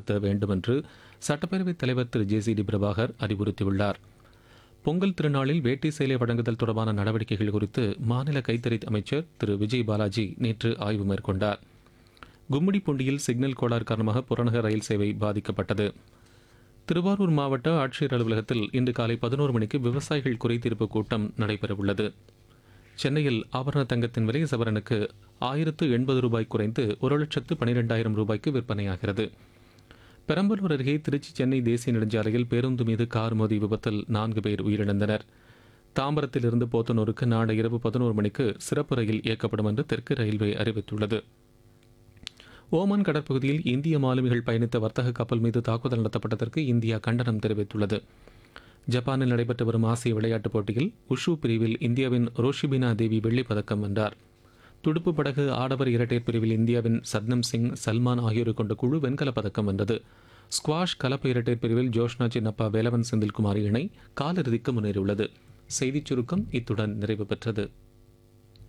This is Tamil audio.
செயல்படுத்த வேண்டும் என்று சட்டப்பேரவைத் தலைவர் திரு ஜே சி டி பிரபாகர் அறிவுறுத்தியுள்ளார் பொங்கல் திருநாளில் வேட்டி சேலை வழங்குதல் தொடர்பான நடவடிக்கைகள் குறித்து மாநில கைத்தறி அமைச்சர் திரு விஜய் பாலாஜி நேற்று ஆய்வு மேற்கொண்டார் கும்மிடிப்பூண்டியில் சிக்னல் கோளாறு காரணமாக புறநகர் ரயில் சேவை பாதிக்கப்பட்டது திருவாரூர் மாவட்ட ஆட்சியர் அலுவலகத்தில் இன்று காலை பதினோரு மணிக்கு விவசாயிகள் குறைதீர்ப்பு கூட்டம் நடைபெறவுள்ளது சென்னையில் ஆபரண தங்கத்தின் விலை சவரனுக்கு ஆயிரத்து எண்பது ரூபாய் குறைந்து ஒரு லட்சத்து பனிரெண்டாயிரம் ரூபாய்க்கு விற்பனையாகிறது பெரம்பலூர் அருகே திருச்சி சென்னை தேசிய நெடுஞ்சாலையில் பேருந்து மீது கார் மோதி விபத்தில் நான்கு பேர் உயிரிழந்தனர் தாம்பரத்திலிருந்து போத்தனூருக்கு நாளை இரவு பதினோரு மணிக்கு சிறப்பு ரயில் இயக்கப்படும் என்று தெற்கு ரயில்வே அறிவித்துள்ளது ஓமான் கடற்பகுதியில் இந்திய மாலுமிகள் பயணித்த வர்த்தக கப்பல் மீது தாக்குதல் நடத்தப்பட்டதற்கு இந்தியா கண்டனம் தெரிவித்துள்ளது ஜப்பானில் நடைபெற்று வரும் ஆசிய விளையாட்டுப் போட்டியில் உஷு பிரிவில் இந்தியாவின் ரோஷிபினா தேவி வெள்ளிப் பதக்கம் வென்றார் துடுப்பு படகு ஆடவர் இரட்டையர் பிரிவில் இந்தியாவின் சத்னம் சிங் சல்மான் ஆகியோரை கொண்ட குழு வெண்கலப் பதக்கம் வென்றது ஸ்குவாஷ் கலப்பு இரட்டையர் பிரிவில் ஜோஷ்னா சின்னப்பா வேலவன் செந்தில்குமார் இணை காலிறுதிக்கு முன்னேறியுள்ளது செய்திச் சுருக்கம் இத்துடன் நிறைவு பெற்றது